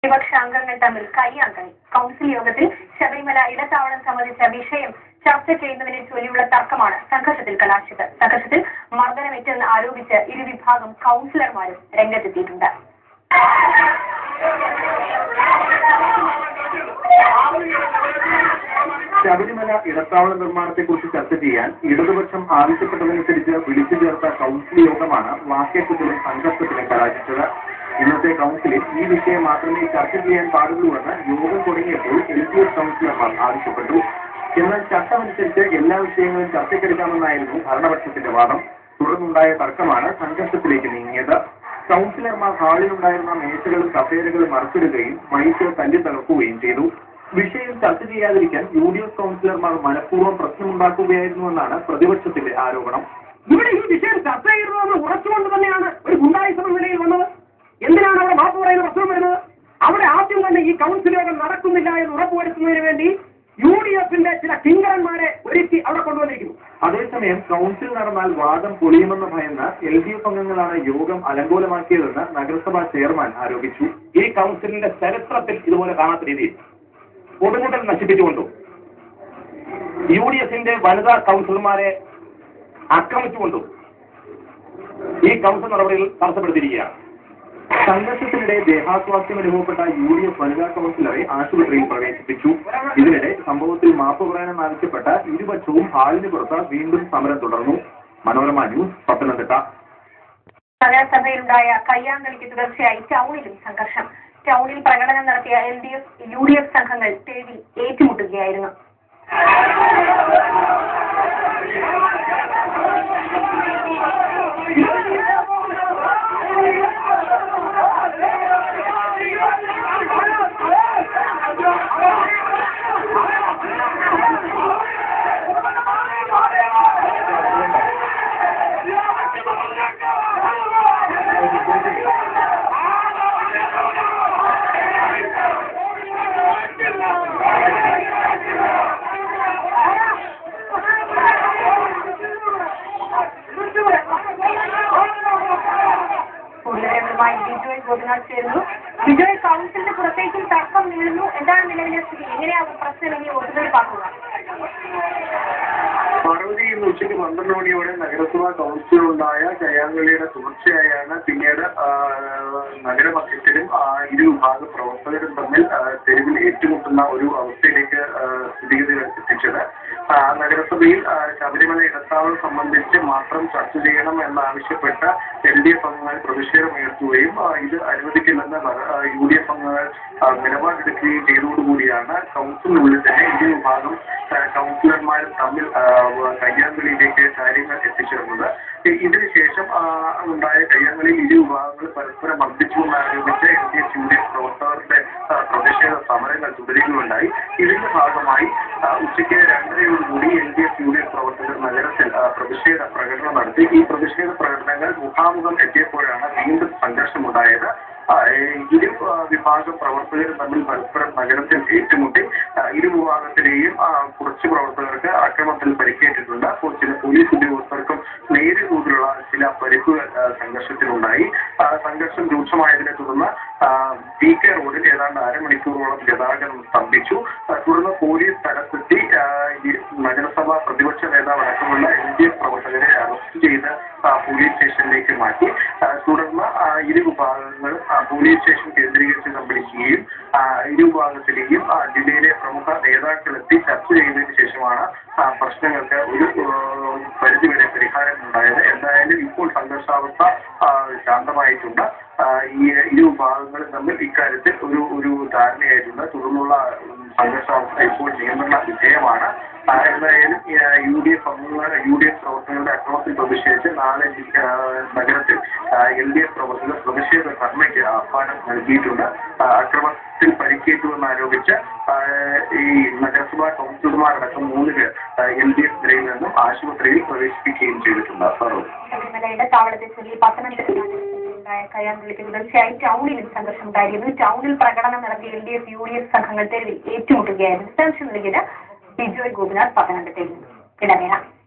പ്രതിപക്ഷ അംഗങ്ങൾ തമ്മിൽ കൈയാങ്കണി കൗൺസിൽ യോഗത്തിൽ ശബരിമല ഇടത്താവളം സംബന്ധിച്ച വിഷയം ചർച്ച ചെയ്യുന്നതിനെ ചൊല്ലിയുള്ള തർക്കമാണ് സംഘർഷത്തിൽ കലാശിച്ചത് സംഘർഷത്തിൽ മർദ്ദനമേറ്റെന്ന് ആരോപിച്ച് ഇരുവിഭാഗം കൗൺസിലർമാരും രംഗത്തെത്തിയിട്ടുണ്ട് ശബരിമല ഇടത്താവള നിർമ്മാണത്തെക്കുറിച്ച് ചർച്ച ചെയ്യാൻ ഇടതുപക്ഷം ആവശ്യപ്പെട്ടതനുസരിച്ച് വിളിച്ചു ചേർത്ത കൗൺസിൽ യോഗമാണ് വാക്യത്വത്തിലും സംഘർഷത്തിലും കലാശിച്ചത് ഇന്നത്തെ കൗൺസിലിൽ ഈ വിഷയം മാത്രമേ ചർച്ച ചെയ്യാൻ പാടുള്ളൂവെന്ന് യോഗം തുടങ്ങിയപ്പോൾ എൽ ഡി എഫ് കൗൺസിലർമാർ ആവശ്യപ്പെട്ടു എന്നാൽ ചട്ടമനുസരിച്ച് എല്ലാ വിഷയങ്ങളും ചർച്ചയ്ക്കെടുക്കാമെന്നായിരുന്നു ഭരണപക്ഷത്തിന്റെ വാദം തുടർന്നുണ്ടായ തർക്കമാണ് സംഘർഷത്തിലേക്ക് നീങ്ങിയത് കൗൺസിലർമാർ ഹാളിലുണ്ടായിരുന്ന മേശകളും കസേരകളും മറച്ചിടുകയും മൈക്ക് തല്ലി തകർക്കുകയും ചെയ്തു വിഷയം ചർച്ച ചെയ്യാതിരിക്കാൻ യു ഡി എഫ് കൗൺസിലർമാർ മനഃപൂർവ്വം പ്രശ്നമുണ്ടാക്കുകയായിരുന്നുവെന്നാണ് പ്രതിപക്ഷത്തിന്റെ ആരോപണം ഇവിടെ ഈ വിഷയം ചർച്ച ചെയ്യണമെന്ന് ഉറച്ചുകൊണ്ട് തന്നെയാണ് ഒരു ഗുണ്ടായുസം നിലയിൽ വന്നത് എന്തിനാണ് അവിടെ മാപ്പ് പറയുന്ന പ്രശ്നം വരുന്നത് അവിടെ ആദ്യം തന്നെ ഈ കൗൺസിൽ യോഗം നടക്കുന്നില്ല എന്ന് ഉറപ്പുവരുത്തുന്നതിന് വേണ്ടി യു ഡി എഫിന്റെ ചില കിങ്കരന്മാരെ ഒരുക്കി അവിടെ കൊണ്ടുവന്നിരിക്കുന്നു അതേസമയം കൗൺസിൽ നടന്നാൽ വാദം പൊളിയുമെന്ന് ഭയന്ന് എൽ ഡി എഫ് അംഗങ്ങളാണ് യോഗം അലങ്കോലമാക്കിയതെന്ന് നഗരസഭാ ചെയർമാൻ ആരോപിച്ചു ഈ കൗൺസിലിന്റെ ചരിത്രത്തിൽ ഇതുപോലെ കാണാത്ത രീതിയിൽ പൊതുമുതൽ നശിപ്പിച്ചുകൊണ്ടും യു ഡി എഫിന്റെ വനിതാ കൗൺസിലർമാരെ ആക്രമിച്ചുകൊണ്ടും ഈ കൗൺസിൽ നടപടികൾ തടസ്സപ്പെടുത്തിയിരിക്കുകയാണ് സംഘർഷത്തിനിടെ ദേഹാസ്വാസ്ഥ്യം അനുഭവപ്പെട്ട യു ഡി എഫ് വനിതാ കൗൺസിലറെ ആശുപത്രിയിൽ പ്രവേശിപ്പിച്ചു ഇതിനിടെ സംഭവത്തിൽ മാപ്പ് പറയാനെന്നാവശ്യപ്പെട്ട ഇരുപക്ഷവും ഹാളിന് പുറത്ത് വീണ്ടും സമരം തുടർന്നു മനോരമ ന്യൂസ് പത്തനംതിട്ട നഗരസഭയിലുണ്ടായ കയ്യാങ്കളിക്ക് തുടർച്ചയായി ടൗണിലും സംഘർഷം ടൗണിൽ പ്രകടനം നടത്തിയ L D F U D F സംഘങ്ങൾ തെരുവിൽ ഏറ്റുമുട്ടുകയായിരുന്നു കൂടുതലുമായി ബിജോയ് ഗോപിനാഥ് ചേരുന്നു ബിജോയ് കൗൺസിലിന്റെ പുറത്തേക്കും തർക്കം നീളുന്നു എന്താണ് നിലവിലെ സ്ഥിതി എങ്ങനെയാകും പ്രശ്നം ഇനി ഒത്തുതീർപ്പാക്കുക പാർവതി ഇന്ന് ഉച്ചയ്ക്ക് പന്ത്രണ്ട് മണിയോടെ നഗരസഭാ കൗൺസിലുണ്ടായ കയ്യാങ്കളിയുടെ തുടർച്ചയായാണ് പിന്നീട് ആ, നഗരമധ്യത്തിലും ആ, ഇരു വിഭാഗ പ്രവർത്തകരും തമ്മിൽ ആ, തെരുവിൽ ഏറ്റുമുട്ടുന്ന ഒരു അവസ്ഥയിലേക്ക് ആ, സ്ഥിതിഗതികൾ എത്തിച്ചത് ആ, നഗരസഭയിൽ ആ, ശബരിമല ഇടത്താവളം സംബന്ധിച്ച് മാത്രം ചർച്ച ചെയ്യണം എന്നാവശ്യപ്പെട്ട എൽ ഡി എഫ് അംഗങ്ങൾ പ്രതിഷേധമുയർത്തുകയും ആ, ഇത് അനുവദിക്കില്ലെന്ന് നഗ- ആ, യു ഡി എഫ് അംഗങ്ങൾ ആ, നിലപാടെടുക്കുകയും ചെയ്തതോടുകൂടിയാണ് കൗൺസിലിനുള്ളിൽ തന്നെ ഇരു വിഭാഗം ആ, കൗൺസിലർമാരും തമ്മിൽ ആ, വ- കയ്യാങ്കളിയിലേക്ക് കാര്യങ്ങൾ എത്തിച്ചേർന്നത് ഇ- ഇതിനുശേഷം ആ, ഉണ്ടായ കയ്യാങ്കളിയിൽ ഇരു വിഭാഗങ്ങൾ പരസ്പരം മർദ്ദിച്ചുവെന്ന് ആരോപിച്ച് L D F U D F പ്രവർത്തകരുടെ ആ, പ്രതിഷേധ സമരങ്ങൾ തുടരുകയുണ്ടായി ഇതിന്റെ ഭാഗമായി ആ, ഉച്ചയ്ക്ക് രണ്ടരയോടുകൂടി L D F U D F പ്രവർത്തകർ നഗരത്തിൽ ആ, പ്രതിഷേധ പ്രകടനം നടത്തി ഈ പ്രതിഷേധ പ്രകടനങ്ങൾ മുഖാമുഖം എത്തിയപ്പോഴാണ് വീണ്ടും സംഘർഷമുണ്ടായത് ആ, ഏ, ഇരു ആ, വിഭാഗം പ്രവർത്തകരും തമ്മിൽ പരസ്പരം നഗരത്തിൽ ഏറ്റുമുട്ടി ആ, ഇരു വിഭാഗത്തിലെയും ആ, കുറച്ച് പ്രവർത്തകർക്ക് ആക്രമണത്തിൽ പരിക്കേറ്റിട്ടുണ്ട് അപ്പോൾ ചില പോലീസ് ഉദ്യോഗസ്ഥർക്കും നേരിയ തോതിലുള്ള ചില പരിക്കുകൾ ആ, സംഘർഷത്തിലുണ്ടായി ആ, സംഘർഷം രൂക്ഷമായതിനെ തുടർന്ന് ആ, പി കെ റോഡിൽ ഏതാണ്ട് അരമണിക്കൂറോളം ഗതാഗതം സ്തംഭിച്ചു ആ, തുടർന്ന് പോലീസ് സ്ഥലത്തെത്തി ആ, ഈ നഗരസഭ പ്രതിപക്ഷ നേതാവ് അടക്കമുള്ള എൽ ഡി എഫ് പ്രവർത്തകരെ അറസ്റ്റ് ചെയ്ത് ആ, പോലീസ് സ്റ്റേഷനിലേക്ക് മാറ്റി ആ, തുടർന്ന് ആ, ഇരു വിഭാഗങ്ങൾ ആ, പോലീസ് സ്റ്റേഷൻ കേന്ദ്രീകരിച്ച് സംഭരിക്കുകയും ആ, ഇരു വിഭാഗത്തിലെയും ആ, ജില്ലയിലെ പ്രമുഖ നേതാക്കളെത്തി ചർച്ച ചെയ്തതിനു ശേഷമാണ് ആ, പ്രശ്നങ്ങൾക്ക് ഒരു ആ, പരിധിവരെ പരിഹാരം ഉണ്ടായത് എന്തായാലും ഇപ്പോൾ സംഘർഷാവസ്ഥ ആ, ശാന്തമായിട്ടുണ്ട് ആ, ഈ ഇരു വിഭാഗങ്ങളും തമ്മിൽ ഇക്കാര്യത്തിൽ ഒരു ഒരു ധാരണയായിട്ടുണ്ട് തുടർന്നുള്ള ഉം, സംഘർഷാവസ്ഥ ഇപ്പോൾ നിയന്ത്രണ വിധേയമാണ് ആ, എന്തായാലും യു ഡി എഫ് അംഗങ്ങൾ യു ഡി എഫ് പ്രവർത്തകരുടെ അക്രമത്തിൽ പ്രതിഷേധിച്ച് നാളെ ആ, നഗരത്തിൽ എൽ ഡി എഫ് പ്രവർത്തകർ പ്രതിഷേധ ധർമ്മയ്ക്ക് ആഹ്വാനം നൽകിയിട്ടുണ്ട് ആ, അക്രമത്തിൽ പരിക്കേറ്റുവെന്ന് ആരോപിച്ച് ആ, ഈ നഗരസഭാ കൗൺസിലർമാരടക്കം മൂന്ന് പേർ എൽ ഡി എഫ് നിലയിൽ നിന്നും ആശുപത്രിയിൽ പ്രവേശിപ്പിക്കുകയും ചെയ്തിട്ടുണ്ട് ഫറൂഖ് ശബരിമല ഇടത്താവളത്തെ ചൊല്ലി പത്തനംതിട്ടയിലുണ്ടായ കയ്യാങ്കളിക്ക് തുടർച്ചയായി ടൗണിലും സംഘർഷമുണ്ടായിരുന്നു ടൗണിൽ പ്രകടനം നടത്തിയ L D F U D F സംഘങ്ങൾ തെരുവിൽ ഏറ്റുമുട്ടുകയായിരുന്നു വിശദാംശം നൽകിയത് ബിജോയ് ഗോപിനാഥ് പത്തനംതിട്ടയിൽ നിന്ന് ഇടവേള